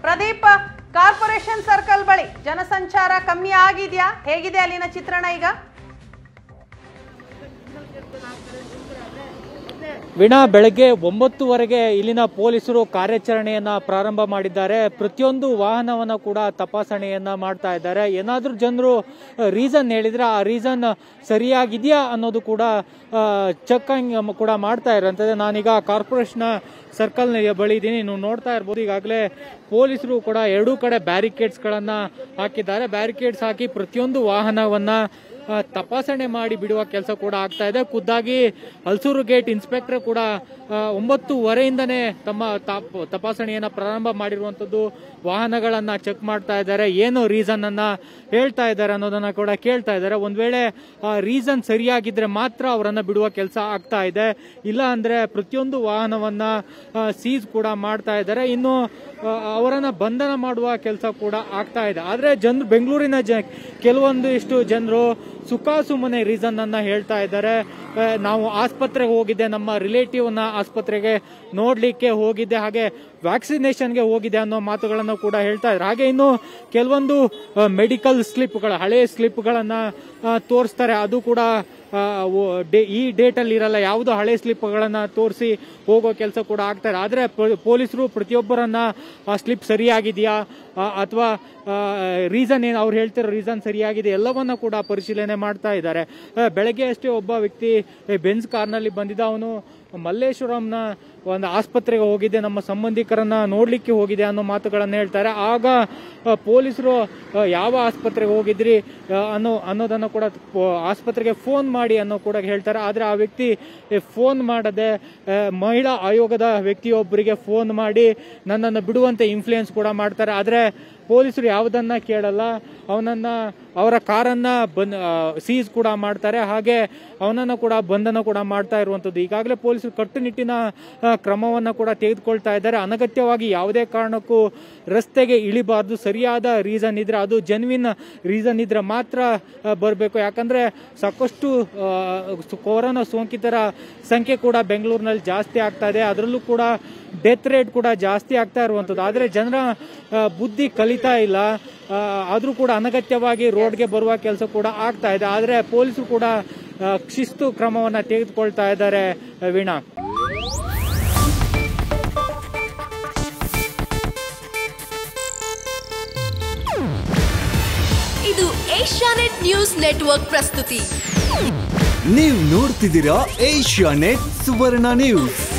Pradeep corporation circle ಬಳಿ ಜನಸಂಚಾರ ಕಮ್ಮಿ ಆಗಿದೆಯಾ ಹೇಗಿದೆ ಅಲ್ಲಿನ ಚಿತ್ರಣ ಈಗ ವೀಣಾ ಬೆಳಗ್ಗೆ ಒಂಬತ್ತುವರೆಗೆ ಇಲ್ಲಿನ ಪೊಲೀಸರು ಕಾರ್ಯಾಚರಣೆಯನ್ನ ಪ್ರಾರಂಭ ಮಾಡಿದ್ದಾರೆ ಪ್ರತಿಯೊಂದು ವಾಹನವನ್ನ ಕೂಡ ತಪಾಸಣೆಯನ್ನ ಮಾಡ್ತಾ ಇದ್ದಾರೆ ಏನಾದ್ರೂ ಜನರು ರೀಸನ್ ಹೇಳಿದ್ರೆ ಆ ರೀಸನ್ ಸರಿಯಾಗಿದೆಯಾ ಅನ್ನೋದು ಕೂಡ ಚೆಕ್ಕಿಂಗ್ ಕೂಡ ಮಾಡ್ತಾ ಇರೋಂಥದ್ದು ನಾನೀಗ ಕಾರ್ಪೊರೇಷನ್ ಸರ್ಕಲ್ ಬಳಿ ಇದ್ದೀನಿ ನೀವು ನೋಡ್ತಾ ಇರ್ಬೋದು ಈಗಾಗಲೇ ಪೊಲೀಸರು ಕೂಡ ಎರಡೂ ಕಡೆ ಬ್ಯಾರಿಕೇಡ್ಸ್ಗಳನ್ನ ಹಾಕಿದ್ದಾರೆ ಬ್ಯಾರಿಕೇಡ್ಸ್ ಹಾಕಿ ಪ್ರತಿಯೊಂದು ವಾಹನವನ್ನ ಆ, ತಪಾಸಣೆ ಮಾಡಿ ಬಿಡುವ ಕೆಲಸ ಕೂಡ ಆಗ್ತಾ ಇದೆ ಖುದ್ದಾಗಿ ಹಲ್ಸೂರು ಗೇಟ್ ಇನ್ಸ್ಪೆಕ್ಟರ್ ಕೂಡ ಆ, ಒಂಬತ್ತುವರೆಯಿಂದನೇ ತಮ್ಮ ತಾಪ್- ತಪಾಸಣೆಯನ್ನ ಪ್ರಾರಂಭ ಮಾಡಿರುವಂತದ್ದು ವಾಹನಗಳನ್ನ ಚೆಕ್ ಮಾಡ್ತಾ ಇದ್ದಾರೆ ಏನು ರೀಸನ್ ಅನ್ನ ಹೇಳ್ತಾ ಇದ್ದಾರೆ ಅನ್ನೋದನ್ನ ಕೂಡ ಕೇಳ್ತಾ ಇದ್ದಾರೆ ಒಂದ್ ವೇಳೆ ರೀಸನ್ ಸರಿಯಾಗಿದ್ರೆ ಮಾತ್ರ ಅವರನ್ನ ಬಿಡುವ ಕೆಲಸ ಆಗ್ತಾ ಇದೆ ಇಲ್ಲ ಅಂದ್ರೆ ಪ್ರತಿಯೊಂದು ವಾಹನವನ್ನ ಸೀಸ್ ಕೂಡ ಮಾಡ್ತಾ ಇದ್ದಾರೆ ಇನ್ನು ಆ, ಅವರನ್ನ ಬಂಧನ ಮಾಡುವ ಕೆಲಸ ಕೂಡ ಆಗ್ತಾ ಇದೆ ಆದ್ರೆ ಜನರು ಬೆಂಗಳೂರಿನ ಜ ಕೆಲವೊಂದು ಇಷ್ಟು ಜನರು ಸುಖಾಸುಮ್ಮನೆ ರೀಸನ್ ಅನ್ನ ಹೇಳ್ತಾ ಇದ್ದಾರೆ ಆ, ನಾವು ಆಸ್ಪತ್ರೆಗೆ ಹೋಗಿದ್ದೆ ನಮ್ಮ ರಿಲೇಟಿವ್ ನ ಆಸ್ಪತ್ರೆಗೆ ನೋಡ್ಲಿಕ್ಕೆ ಹೋಗಿದ್ದೆ ಹಾಗೆ ವ್ಯಾಕ್ಸಿನೇಷನ್ಗೆ ಹೋಗಿದೆ ಅನ್ನೋ ಮಾತುಗಳನ್ನು ಕೂಡ ಹೇಳ್ತಾ ಇದ್ದಾರೆ ಹಾಗೆ ಇನ್ನು ಕೆಲವೊಂದು ಮೆಡಿಕಲ್ ಸ್ಲಿಪ್ಗಳು ಹಳೆ ಸ್ಲಿಪ್ಗಳನ್ನ ತೋರಿಸ್ತಾರೆ ಅದು ಕೂಡ ಆ, ಓ- ಡೇ- ಈ ಡೇಟಲ್ಲಿ ಇರಲ್ಲ ಯಾವುದೋ ಹಳೆ ಸ್ಲಿಪ್ಗಳನ್ನ ತೋರಿಸಿ ಹೋಗೋ ಕೆಲಸ ಕೂಡ ಆಗ್ತಾರೆ ಆದರೆ ಪೊಲೀಸರು ಪ್ರತಿಯೊಬ್ಬರನ್ನ ಆ ಸ್ಲಿಪ್ ಸರಿಯಾಗಿದೆಯಾ ಅಥವಾ ರೀಸನ್ ಏನು ಅವ್ರು ಹೇಳ್ತಿರೋ ರೀಸನ್ ಸರಿಯಾಗಿದೆ ಎಲ್ಲವನ್ನ ಕೂಡ ಪರಿಶೀಲನೆ ಮಾಡ್ತಾ ಇದ್ದಾರೆ ಆ, ಬೆಳಗ್ಗೆ ಅಷ್ಟೇ ಒಬ್ಬ ವ್ಯಕ್ತಿ ಬೆನ್ಸ್ ಕಾರ್ನಲ್ಲಿ ಬಂದಿದ್ದ ಅವನು ಮಲ್ಲೇಶ್ವರಂನ ಒಂದು ಆಸ್ಪತ್ರೆಗೆ ಹೋಗಿದ್ದೆ ನಮ್ಮ ಸಂಬಂಧಿಕರನ್ನ ನೋಡ್ಲಿಕ್ಕೆ ಹೋಗಿದೆ ಅನ್ನೋ ಮಾತುಗಳನ್ನು ಹೇಳ್ತಾರೆ ಆಗ ಆ, ಪೊಲೀಸರು ಆ, ಯಾವ ಆಸ್ಪತ್ರೆಗೆ ಹೋಗಿದ್ರಿ ಆ, ಅನ್ನೋ ಅನ್ನೋದನ್ನ ಕೂಡ ಪೊ- ಆಸ್ಪತ್ರೆಗೆ ಫೋನ್ ಮಾಡಿ ಅನ್ನೋ ಕೂಡ ಹೇಳ್ತಾರೆ ಆದ್ರೆ ಆ ವ್ಯಕ್ತಿ ಫೋನ್ ಮಾಡದೆ ಆ, ಮಹಿಳಾ ಆಯೋಗದ ವ್ಯಕ್ತಿಯೊಬ್ಬರಿಗೆ ಫೋನ್ ಮಾಡಿ ನನ್ನನ್ನು ಬಿಡುವಂತೆ ಇನ್ಫ್ಲೂಯೆನ್ಸ್ ಕೂಡ ಮಾಡ್ತಾರೆ ಆದ್ರೆ ಪೊಲೀಸರು ಯಾವುದನ್ನ ಕೇಳಲ್ಲ ಅವನನ್ನ ಅವರ ಕಾರನ್ನ ಬಂದ್ ಸೀಸ್ ಕೂಡ ಮಾಡ್ತಾರೆ ಹಾಗೆ ಅವನನ್ನ ಕೂಡ ಬಂಧನ ಕೂಡ ಮಾಡ್ತಾ ಇರುವಂತದ್ದು ಈಗಾಗಲೇ ಪೊಲೀಸರು ಕಟ್ಟುನಿಟ್ಟಿನ ಆ, ಕ್ರಮವನ್ನ ಕೂಡ ತೆಗೆದುಕೊಳ್ತಾ ಇದ್ದಾರೆ ಅನಗತ್ಯವಾಗಿ ಯಾವುದೇ ಕಾರಣಕ್ಕೂ ರಸ್ತೆಗೆ ಇಳಿಬಾರ್ದು ಸರಿಯಾದ ರೀಸನ್ ಇದ್ರೆ ಅದು ಜೆನ್ವಿನ್ ರೀಸನ್ ಇದ್ರೆ ಮಾತ್ರ ಬರಬೇಕು ಯಾಕಂದ್ರೆ ಸಾಕಷ್ಟು ಆ, ಸು- ಕೊರೋನಾ ಸೋಂಕಿತರ ಸಂಖ್ಯೆ ಕೂಡ ಬೆಂಗಳೂರಿನಲ್ಲಿ ಜಾಸ್ತಿ ಆಗ್ತಾ ಇದೆ ಅದರಲ್ಲೂ ಕೂಡ ಡೆತ್ ರೇಟ್ ಕೂಡ ಜಾಸ್ತಿ ಆಗ್ತಾ ಇರುವಂಥದ್ದು ಆದರೆ ಜನರ ಆ, ಬುದ್ಧಿ ಕಲಿತಾ ಇಲ್ಲ ಆ, ಆದ್ರೂ ಕೂಡ ಅನಗತ್ಯವಾಗಿ ರೋಡ್ಗೆ ಬರುವ ಕೆಲಸ ಕೂಡ ಆಗ್ತಾ ಇದೆ ಆದರೆ ಪೊಲೀಸರು ಕೂಡ ಆ, ಶಿಸ್ತು ಕ್ರಮವನ್ನ ತೆಗೆದುಕೊಳ್ತಾ ಇದ್ದಾರೆ ಆ, ವೀಣಾ ಇದು ಏಷ್ಯಾನೆಟ್ ನ್ಯೂಸ್ ನೆಟ್ವರ್ಕ್ ಪ್ರಸ್ತುತಿ ನೀವು ನೋಡ್ತಿದ್ದೀರಾ ಏಷ್ಯಾ ನೆಟ್ ಸುವರ್ಣ ನ್ಯೂಸ್